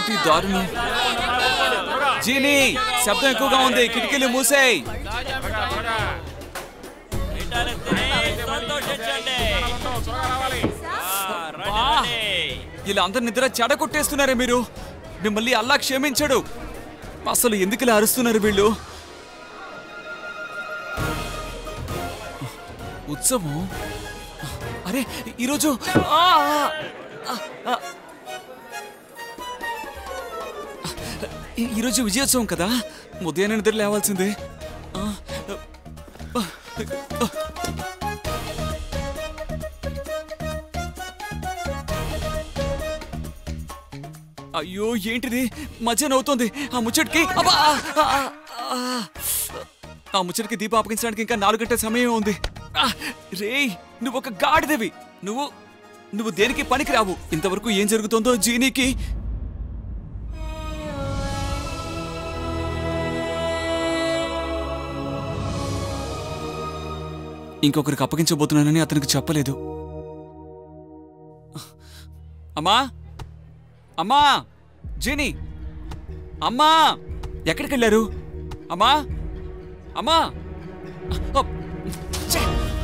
ఏంటి దారుణం జీని శబ్దం ఎక్కువగా ఉంది కిటికీలు మూసేయ్ ఇలా అందరి నిద్ర చెడ కొట్టేస్తున్నారే మీరు మిమ్మల్ని అల్లా క్షమించడు అసలు ఎందుకు ఇలా అరుస్తున్నారు వీళ్ళు ఉత్సవం అరే ఈరోజు ఆ! ఆ! ఆ! ఈ- ఈరోజు విజయోత్సవం కదా ఉదయాన్నే నిద్ర లేవాల్సిందే ఆ! ఆ! ఆ! అయ్యో ఏంటిది మధ్యాహ్నం అవుతోంది ఆ ముచ్చటికి అబ్బా! ఆ! ఆ! ఆ! ఆ ముచ్చటికి దీప అప్పగించడానికి ఇంకా నాలుగు గంటల సమయం ఉంది ఆ! రేయ్ నువ్వు ఒక గాడిదవి నువ్వు నువ్వు దేనికి పనికి రావు ఇంతవరకు ఏం జరుగుతుందో జీనీకి ఇంకొకరికి అప్పగించబోతున్నానని అతనికి చెప్పలేదు అమ్మా అమ్మా జీని అమ్మా ఎక్కడికి వెళ్ళారు అమ్మా అమ్మా అ, ఛే!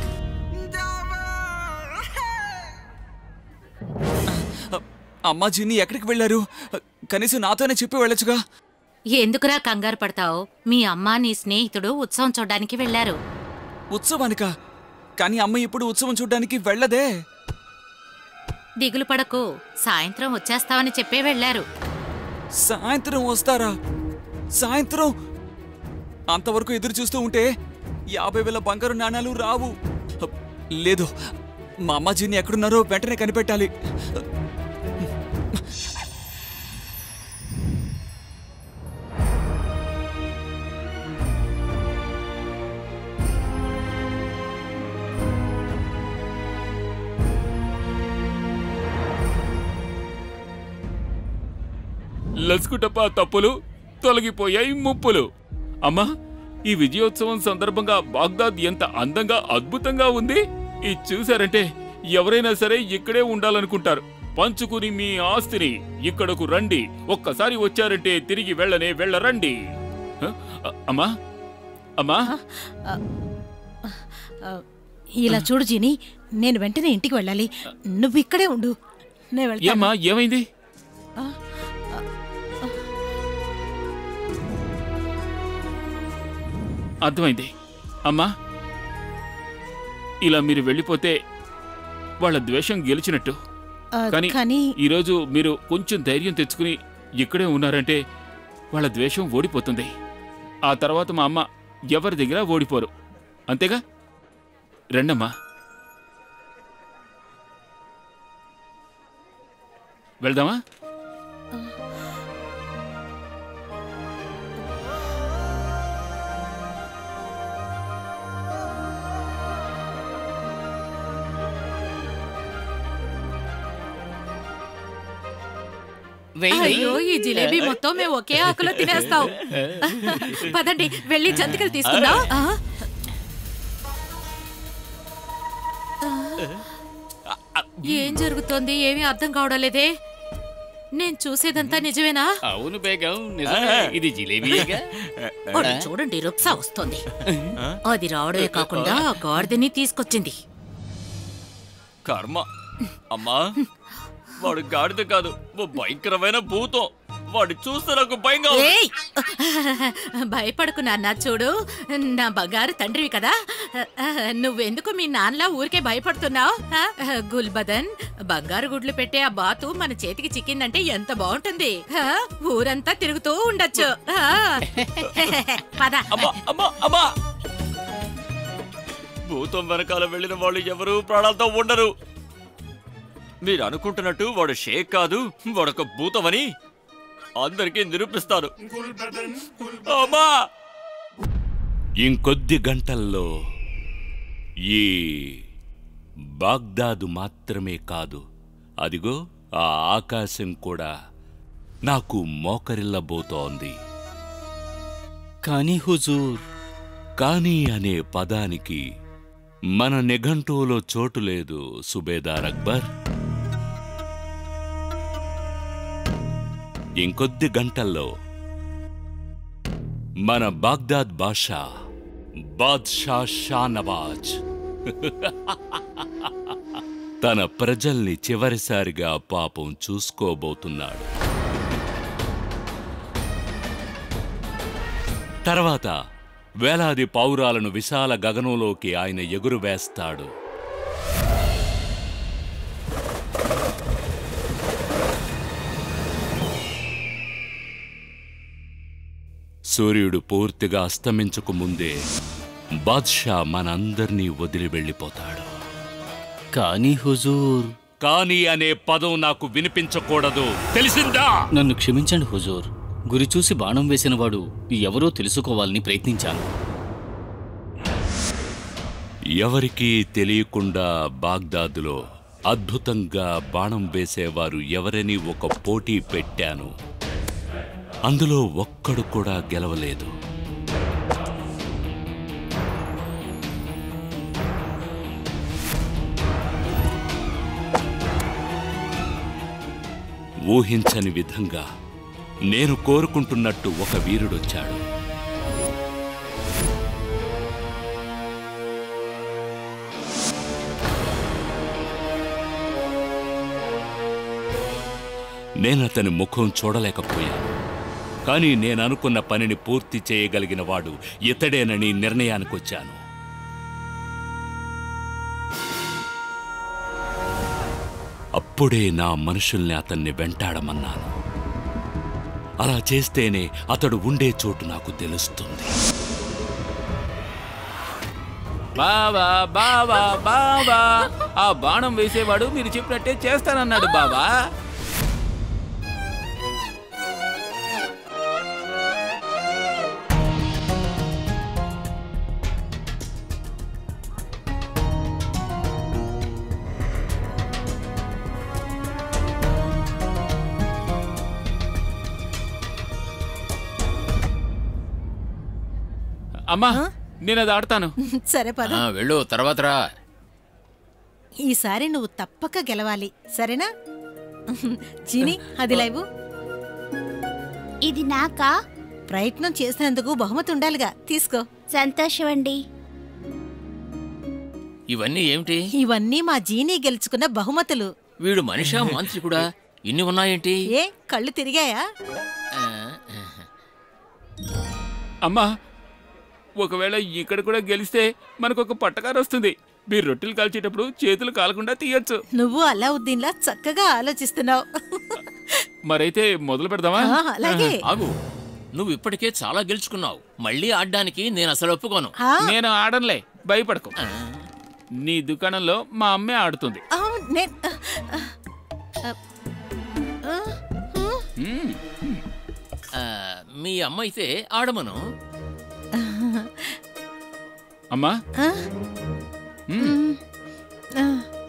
అమ్మా జీని ఎక్కడికి వెళ్ళారు కనీసం నాతోనే చెప్పి వెళ్ళొచ్చుగా ఎందుకురా కంగారు పడతావు మీ అమ్మ నీ స్నేహితుడు ఉత్సవం చూడ్డానికి వెళ్లారు ఉత్సవానికా కానీ అమ్మ ఇప్పుడు ఉత్సవం చూడడానికి వెళ్ళదే దిగులు పడకు సాయంత్రం వచ్చేస్తావని చెప్పే వెళ్లారు సాయంత్రం వస్తారా సాయంత్రం అంతవరకు ఎదురు చూస్తూ ఉంటే యాభై వేల బంగారు నాణాలు రావు లేదు మా అమ్మ జీని ఎక్కడున్నారో వెంటనే కనిపెట్టాలి లసుకుటప్ప తప్పులు తొలగిపోయాయి ముప్పులు అమ్మా ఈ విజయోత్సవం సందర్భంగా బాగ్దాద్ ఎంత అందంగా అద్భుతంగా ఉంది ఇది చూశారంటే ఎవరైనా సరే ఇక్కడే ఉండాలనుకుంటారు పంచుకుని మీ ఆస్తిని ఇక్కడకు రండి ఒక్కసారి వచ్చారంటే తిరిగి వెళ్ళనే వెళ్ళరండి హ? అ- అమ్మా అమ్మా ఇలా చూడు జీని నేను వెంటనే ఇంటికి వెళ్ళాలి నువ్వు ఇక్కడే ఉండు నేను వెళ్తాను ఏమ్మా ఏమైంది అర్థమైంది అమ్మా ఇలా మీరు వెళ్ళిపోతే వాళ్ళ ద్వేషం గెలిచినట్టు ఆ, కానీ కానీ ఈరోజు మీరు కొంచెం ధైర్యం తెచ్చుకుని ఇక్కడే ఉన్నారంటే వాళ్ళ ద్వేషం ఓడిపోతుంది ఆ తర్వాత మా అమ్మ ఎవరి దగ్గర ఓడిపోరు అంతేగా రండమ్మా వెళ్దామా అయ్యో ఈ జిలేబీ మొత్తం మేము ఒకే ఆకులో తినేస్తాం పదండి వెళ్ళి జంతికలు తీసుకుందాం ఆ? ఏం జరుగుతోంది ఏమీ అర్థం కావడం లేదే నేను చూసేదంతా నిజమేనా అవును బేగం నిజమే ఇది జిలేబీయేగా వాడు చూడండి రుక్సా వస్తోంది అది రావడమే కాకుండా ఆ గాడిదని తీసుకొచ్చింది కర్మ అమ్మా వాడు గాడిద కాదు ఓ భయంకరమైన భూతం వాడు చూస్తే నాకు భయంగా ఉంది. ఏయ్! భయపడకు నాన్న చూడు నా బంగారు తండ్రివి కదా నువ్వెందుకు మీ నాన్నలా ఊరికే భయపడుతున్నావు గుల్బదన్ బంగారు గుడ్లు పెట్టే ఆ బాతు మన చేతికి చిక్కిందంటే ఎంత బాగుంటుంది ఆ, ఊరంతా తిరుగుతూ ఉండొచ్చు ఆ. పద అమ్మా అమ్మా అమ్మా భూతం వెనకాల వెళ్ళిన వాళ్ళు ఎవరు ప్రాణాలతో ఉండరు మీరు అనుకుంటున్నట్టు వాడు షేక్ కాదు వాడొక భూతమని అందరికీ నిరూపిస్తాను అమ్మా ఇంకొద్ది గంటల్లో ఈ బాగ్దాదు మాత్రమే కాదు అదిగో ఆ ఆకాశం కూడా నాకు మోకరిల్లబోతోంది కానీ హుజూర్ కానీ అనే పదానికి మన నిఘంటువులో చోటు లేదు సుబేదార్ అక్బర్ ఇంకొద్ది గంటల్లో మన బాగ్దాద్ బాషా బాద్షా షా నవాజ్ తన ప్రజల్ని చివరిసారిగా పాపం చూసుకోబోతున్నాడు తర్వాత వేలాది పౌరాలను విశాల గగనంలోకి ఆయన ఎగురువేస్తాడు సూర్యుడు పూర్తిగా అస్తమించక ముందే బాద్షా మనందర్నీ వదిలి వెళ్ళిపోతాడు కానీ హుజూర్ కానీ అనే పదం నాకు వినిపించకూడదు తెలిసిందా నన్ను క్షమించండి హుజూర్ గురి చూసి బాణం వేసిన వాడు ఎవరో తెలుసుకోవాలని ప్రయత్నించాను ఎవరికీ తెలియకుండా బాగ్దాదులో అద్భుతంగా బాణం వేసేవారు ఎవరని ఒక పోటీ పెట్టాను అందులో ఒక్కడు కూడా గెలవలేదు ఊహించని విధంగా నేను కోరుకుంటున్నట్టు ఒక వీరుడొచ్చాడు నేనతని ముఖం చూడలేకపోయాను కానీ నేననుకున్న పనిని పూర్తి చేయగలిగిన వాడు ఇతడేనని నిర్ణయానికొచ్చాను అప్పుడే నా మనుషుల్ని అతన్ని వెంటాడమన్నాను అలా చేస్తేనే అతడు ఉండే చోటు నాకు తెలుస్తుంది బావా బావా బావా ఆ బాణం వేసేవాడు మీరు చెప్పినట్టే చేస్తానన్నాడు బావా అమ్మా నేను అది ఆడతాను సరే పద ఆ, వెళ్ళు తర్వాత రా ఈసారి నువ్వు తప్పక గెలవాలి సరేనా చీని అది లైవు ఇది నాకా ప్రయత్నం చేసినందుకు బహుమతి ఉండాలిగా తీసుకో సంతోషం అండి ఇవన్నీ ఏమిటి ఇవన్నీ మా జీనీ గెలుచుకున్న బహుమతులు వీడు మనిషా మాంత్రికుడా ఇన్ని ఉన్నాయేంటి ఏ కళ్ళు తిరిగాయా ఆ, అమ్మా ఒకవేళ ఇక్కడ కూడా గెలిస్తే మనకు ఒక పట్టకారు వస్తుంది మీరు రొట్టెలు కాల్చేటప్పుడు చేతులు కాలకుండా తీయొచ్చు నువ్వు అలావుద్దీన్లా చక్కగా ఆలోచిస్తున్నావు మరైతే మొదలు పెడదామా ఆ, అలాగే ఆగు నువ్వు ఇప్పటికే చాలా గెలుచుకున్నావు మళ్ళీ ఆడడానికి నేను అసలు ఒప్పుకోను ఆ, నేను ఆడనులే భయపడకు ఆ, నీ దుకాణంలో మా అమ్మే ఆడుతుంది ఆ, నేను ఆ, ఆ, ఆ, మ్మ్. ఆ, మీ అమ్మ అయితే ఆడమను అమ్మా ఆ, మ్మ్. ఆ.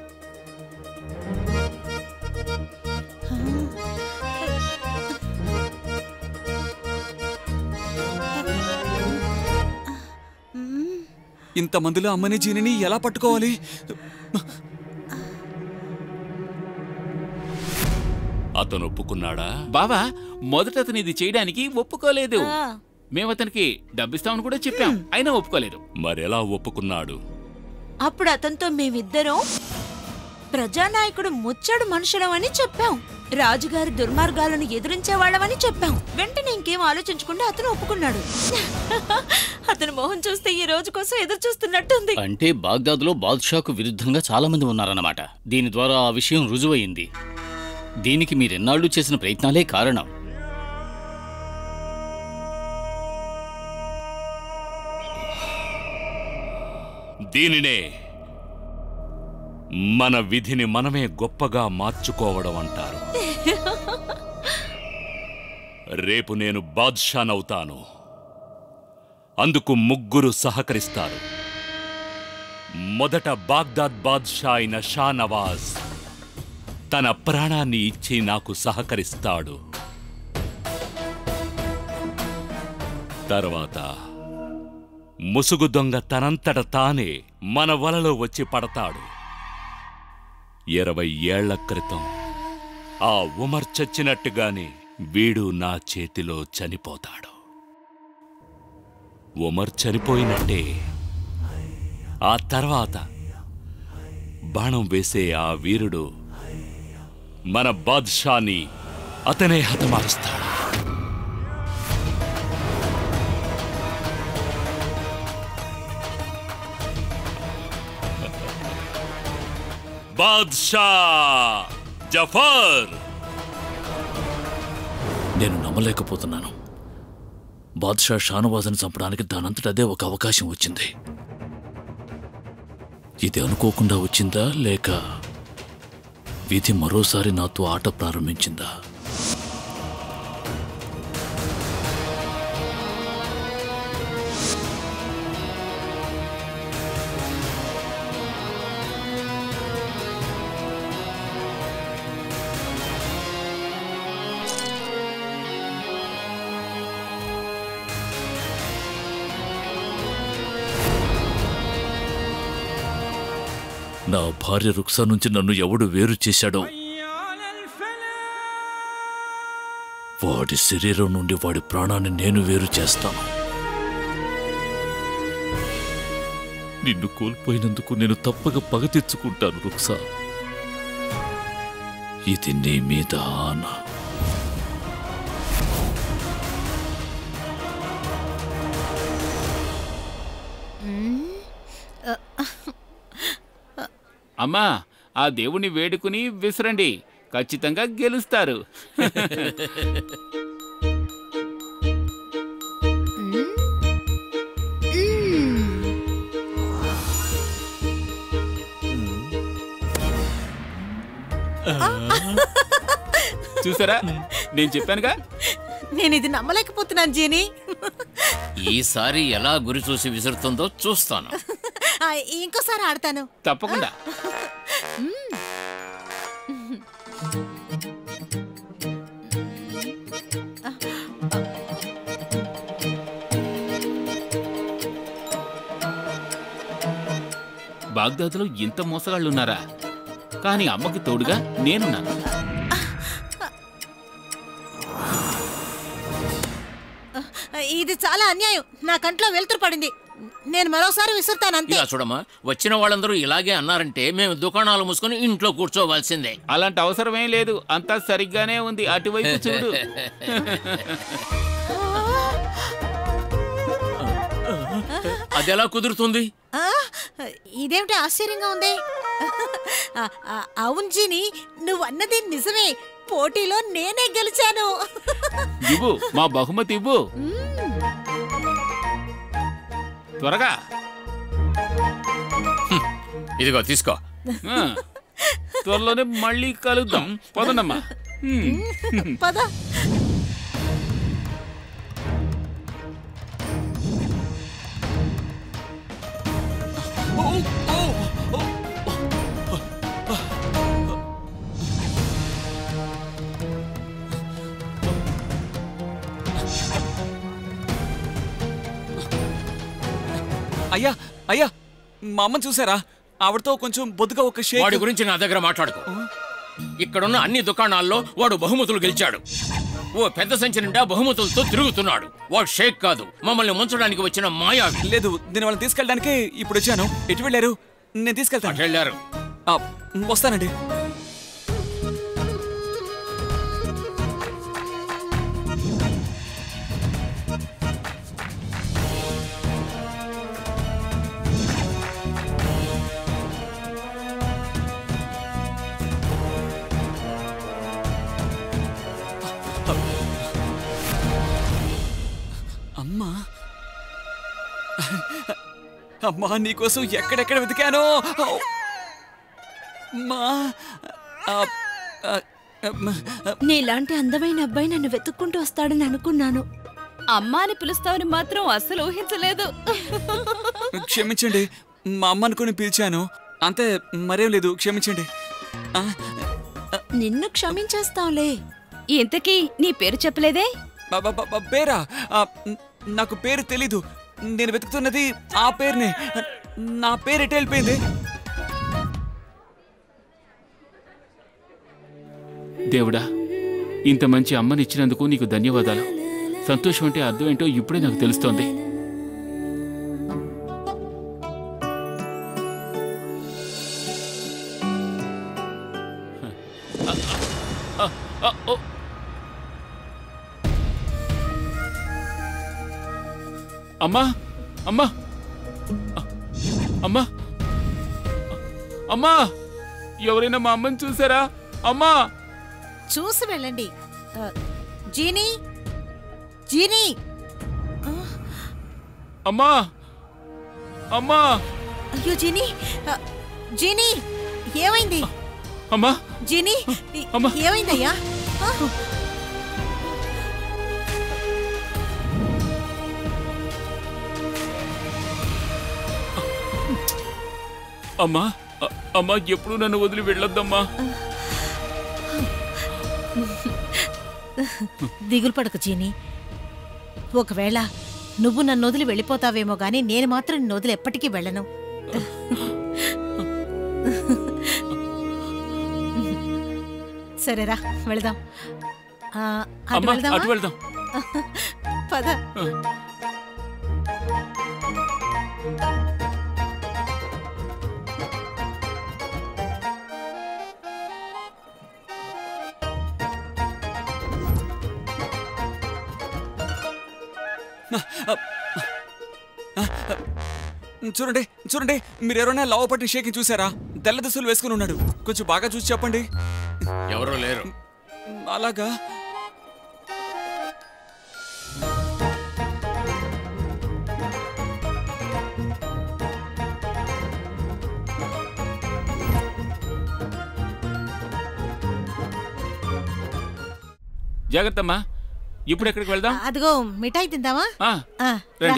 ఇంతమందిలో అమ్మని జీనిని ఎలా పట్టుకోవాలి అతను ఒప్పుకున్నాడా బావా మొదట అతను ఇది చేయడానికి ఒప్పుకోలేదు ఆ. మేము అతనికి డబ్బిస్తామని కూడా చెప్పాం అయినా ఒప్పుకోలేదు మరెలా ఒప్పుకున్నాడు అప్పుడు అతనితో మేమిద్దరం ప్రజానాయకుడు ముచ్చడు మనుషులం అని చెప్పాం రాజుగారి దుర్మార్గాలను ఎదిరించేవాళ్ళమని చెప్పాం వెంటనే ఇంకేం ఆలోచించకుండా అతను ఒప్పుకున్నాడు అతను మొహం చూస్తే ఈ రోజు కోసం ఎదురు చూస్తున్నట్టుంది అంటే బాగ్దాద్లో బాద్షాకు విరుద్ధంగా చాలా మంది ఉన్నారన్నమాట దీని ద్వారా ఆ విషయం రుజువయింది దీనికి మీరెన్నాళ్ళు చేసిన ప్రయత్నాలే కారణం దీనినే మన విధిని మనమే గొప్పగా మార్చుకోవడం అంటారు రేపు నేను బాద్షానవుతాను అందుకు ముగ్గురు సహకరిస్తారు మొదట బాగ్దాద్ బాద్షా అయిన షా నవాజ్ తన ప్రాణాన్ని ఇచ్చి నాకు సహకరిస్తాడు తర్వాత ముసుగు దొంగ తనంతట తానే మన వలలో వచ్చి పడతాడు ఇరవై ఏళ్ల క్రితం ఆ ఉమర్ చచ్చినట్టుగానే వీడు నా చేతిలో చనిపోతాడు ఉమర్ చనిపోయినట్టే ఆ తర్వాత బాణం వేసే ఆ వీరుడు మన బాద్షాని అతనే హతమారుస్తాడు బాద్షా జఫర్ నేను నమ్మలేకపోతున్నాను బాద్షా షానవాజ్ని చంపడానికి దానంతట అదే ఒక అవకాశం వచ్చింది ఇది అనుకోకుండా వచ్చిందా లేక విధి మరోసారి నాతో ఆట ప్రారంభించిందా నా భార్య రుక్సా నుంచి నన్ను ఎవడు వేరు చేశాడో వాడి శరీరం నుండి వాడి ప్రాణాన్ని నేను వేరు చేస్తాను నిన్ను కోల్పోయినందుకు నేను తప్పక పగ తెచ్చుకుంటాను రుక్సా ఇది నీ మీద ఆన అమ్మా ఆ దేవుని వేడుకుని విసరండి ఖచ్చితంగా గెలుస్తారు చూసారా నేను చెప్పానుగా నేను ఇది నమ్మలేకపోతున్నాను జీని ఈసారి ఎలా గురి చూసి విసురుతుందో చూస్తాను ఆ, ఇంకోసారి ఆడతాను తప్పకుండా బాగ్దాద్లో ఇంత మోసగాళ్ళున్నారా కానీ అమ్మకి తోడుగా నేనున్నాను ఇది చాలా అన్యాయం నా కంట్లో వెలుతురు పడింది నేను మరోసారి విసురుతాను అంతే ఇలా చూడమ్మా వచ్చిన వాళ్ళందరూ ఇలాగే అన్నారంటే మేము దుకాణాలు మూసుకొని ఇంట్లో కూర్చోవాల్సిందే అలాంటి అవసరమేం లేదు అంతా సరిగ్గానే ఉంది అటువైపు చూడు అది ఎలా కుదురుతుంది ఆ, ఇదేమిటి ఆశ్చర్యంగా ఉంది ఆ, ఆ, అవును జీని నువ్వు అన్నది నిజమే పోటీలో నేనే గెలిచాను ఇవ్వు మా బహుమతి ఇవ్వు త్వరగా ఇదిగో తీసుకో ఆ, త్వరలోనే మళ్ళీ కలుద్దాం పదండమ్మా హ్మ్. పద అయ్యా అయ్యా మా అమ్మని చూసారా ఆవిడతో కొంచెం బొద్దుగా ఒక షేక్ వాడి గురించి నా దగ్గర మాట్లాడుకో ఇక్కడున్న అన్ని దుకాణాల్లో వాడు బహుమతులు గెలిచాడు ఓ పెద్ద సంచి నిండా బహుమతులతో తిరుగుతున్నాడు వాడు షేక్ కాదు మమ్మల్ని ముంచడానికి వచ్చిన మాయావి లేదు నేను వాళ్ళని తీసుకెళ్ళడానికి ఇప్పుడు వచ్చాను ఎటు వెళ్ళారు నేను తీసుకెళ్తాను వెళ్ళారు ఆ, వస్తానండి అమ్మా అమ్మా నీకోసం ఎక్కడెక్కడ వెతికాను మా ఆ, ఆ, మ- నీలాంటి అందమైన అబ్బాయి నన్ను వెతుక్కుంటూ వస్తాడని అనుకున్నాను అమ్మా అని పిలుస్తావని మాత్రం అస్సలు ఊహించలేదు క్షమించండి మా అమ్మ అనుకుని పిలిచాను అంతే మరేం లేదు క్షమించండి ఆ, నిన్ను క్షమించేస్తాంలే ఇంతకీ నీ పేరు చెప్పలేదే బ- బ- బ- బ- పేరా ఆ, న- నాకు పేరు తెలీదు నేను వెతుకుతున్నది ఆ పేరునే నా పేరు ఎటు వెళ్ళిపోయింది దేవుడా ఇంత మంచి అమ్మనిచ్చినందుకు నీకు ధన్యవాదాలు సంతోషం అంటే అర్థం ఏంటో ఇప్పుడే నాకు తెలుస్తోంది ఆ, ఆ, ఓ. అమ్మా అమ్మా అ- అమ్మా అమ్మా ఎవరైనా మా అమ్మని చూసారా అమ్మా చూసి వెళ్ళండి ఆ, జీనీ జీనీ అమ్మా అమ్మా అయ్యో జీనీ ఆ, జీనీ ఏమైంది అమ్మా జీనీ ఈ- అమ్మా. ఏమైందయ్యా ఆ, అమ్మా అ- అమ్మా ఎప్పుడు నన్ను వదిలి వెళ్ళొద్దమ్మా దిగులు పడకు జీనీ ఒకవేళ నువ్వు నన్ను వదిలి వెళ్ళిపోతావేమో గాని నేను మాత్రం నిన్ను వదిలి ఎప్పటికీ వెళ్ళను సరేరా వెళదాం ఆ, అటు అమ్మా వెళ్దామా? అటు వెళ్దాం పద చూడండి చూడండి మీరు ఎవరైనా లావు పట్టి షేక్ చూసారా తెల్ల దుస్తులు వేసుకుని ఉన్నాడు కొంచెం బాగా చూసి చెప్పండి ఎవరూ లేరు అలాగా జాగ్రత్త అమ్మా ఇప్పుడు ఎక్కడికి వెళ్దాం అదిగో మిఠాయి తిందామా ఆ, ఆ, రండి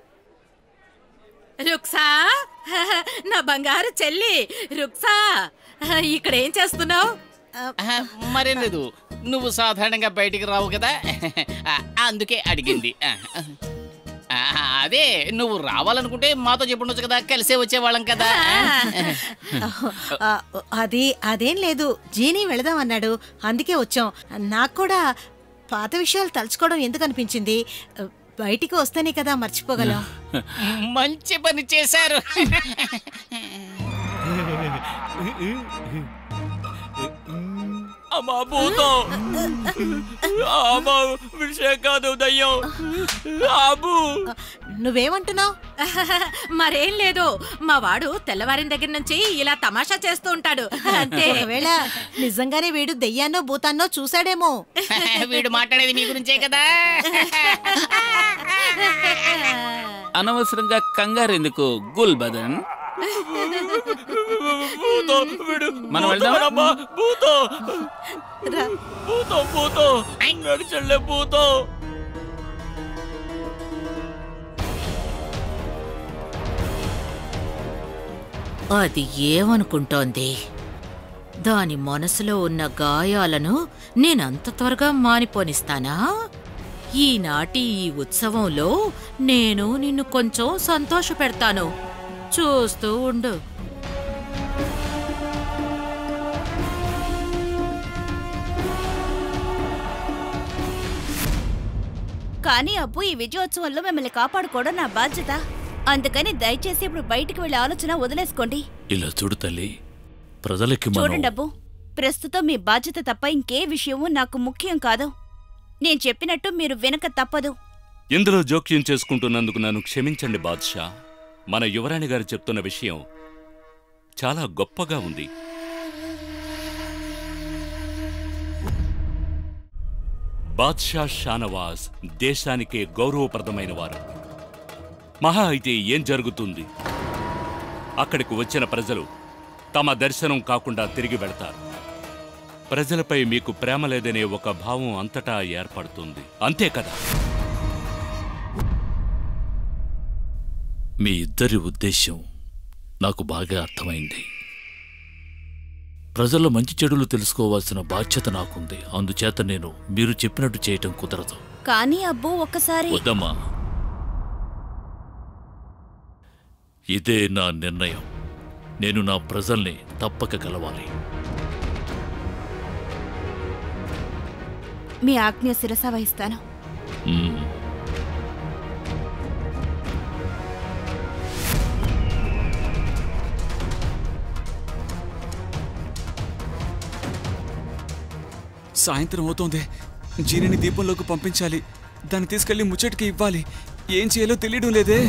రుక్సా నా బంగారు చెల్లి రుక్సా ఇక్కడ ఏం చేస్తున్నావు ఆహా, మరేం లేదు నువ్వు సాధారణంగా బయటికి రావు కదా ఆ, అందుకే అడిగింది ఆ, ఆ, అదే నువ్వు రావాలనుకుంటే మాతో చెప్పుండొచ్చు కదా కలిసే వచ్చేవాళ్ళం కదా ఆ, అది అదేం లేదు జీనీ వెళదాం అన్నాడు అందుకే వచ్చాం నాకు కూడా పాత విషయాలు తలుచుకోవడం ఎందుకు అనిపించింది బయటికి వస్తేనే కదా మర్చిపోగలం మంచి పని చేశారు అమ్మా భూతం అమ్మా విషయం కాదు దయ్యం అబ్బు నువ్వేమంటున్నావు మరేం లేదు మా వాడు తెల్లవారిన దగ్గర నుంచి ఇలా తమాషా చేస్తూ ఉంటాడు అంతే ఒకవేళ నిజంగానే వీడు దెయ్యాన్నో భూతాన్నో చూశాడేమో వీడు మాట్లాడేది మీ గురించే కదా అనవసరంగా కంగారు ఎందుకు గుల్ బదన్ భూతం వీడు మనం వెళ్దాం? భూతమేనమ్మా, భూతం రా. భూతం భూతం నడిచెళ్ళే భూతం అది ఏమనుకుంటోంది దాని మనసులో ఉన్న గాయాలను నేనంత త్వరగా మానిపోనిస్తానా ఈనాటి ఈ ఉత్సవంలో నేను నిన్ను కొంచెం సంతోష పెడతాను చూస్తూ ఉండు కానీ అబ్బు ఈ విజయోత్సవంలో మిమ్మల్ని కాపాడుకోవడం నా బాధ్యత అందుకని దయచేసి ఇప్పుడు బయటికి వెళ్ళే ఆలోచన వదిలేసుకోండి ఇలా చూడు తల్లి ప్రజలకి మనం చూడండి అబ్బు ప్రస్తుతం మీ బాధ్యత తప్ప ఇంకే విషయము నాకు ముఖ్యం కాదు నేను చెప్పినట్టు మీరు వెనక తప్పదు ఇందులో జోక్యం చేసుకుంటున్నందుకు నన్ను క్షమించండి బాద్షా మన యువరాణి గారు చెప్తున్న విషయం చాలా గొప్పగా ఉంది బాద్షా షానవాజ్ దేశానికే గౌరవప్రదమైన వారు మహా అయితే ఏం జరుగుతుంది అక్కడికి వచ్చిన ప్రజలు తమ దర్శనం కాకుండా తిరిగి వెళతారు ప్రజలపై మీకు ప్రేమ లేదనే ఒక భావం అంతటా ఏర్పడుతుంది అంతే కదా మీ ఇద్దరి ఉద్దేశ్యం నాకు బాగా అర్థమైంది ప్రజల్లో మంచి చెడులు తెలుసుకోవాల్సిన బాధ్యత నాకుంది అందుచేత నేను మీరు చెప్పినట్టు చేయటం కుదరదు కానీ అబ్బు ఒక్కసారి వద్దమ్మా ఇదే నా నిర్ణయం నేను నా ప్రజల్ని తప్పక కలవాలి మీ ఆజ్ఞ శిరస వహిస్తాను మ్మ్. సాయంత్రం అవుతోంది జీనిని దీపంలోకి పంపించాలి దాన్ని తీసుకెళ్లి ముచ్చటికి ఇవ్వాలి ఏం చేయాలో తెలియడం లేదే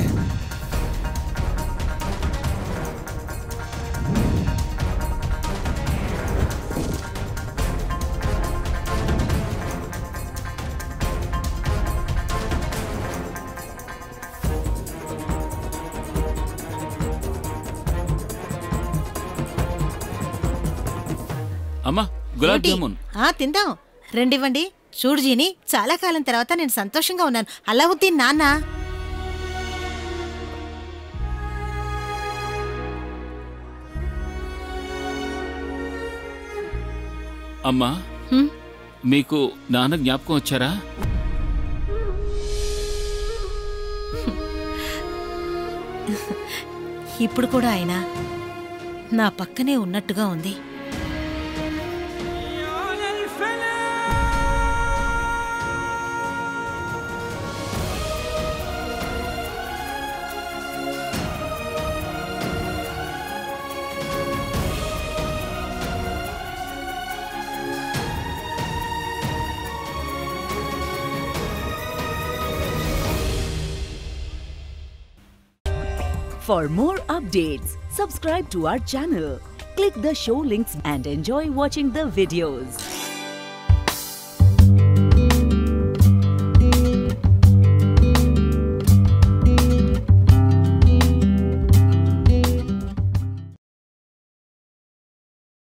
అమ్మా గులాబ్ ఏంటి? జామున్ ఆ తిందాం రెండివ్వండి చూడు జీని చాలా కాలం తర్వాత నేను సంతోషంగా ఉన్నాను అలావుద్దీన్ నాన్న అమ్మా హ్మ్? మీకు నాన్న జ్ఞాపకం వచ్చారా ఇప్పుడు కూడా ఆయన నా పక్కనే ఉన్నట్టుగా ఉంది For more updates, subscribe to our channel, click the show links and enjoy watching the videos.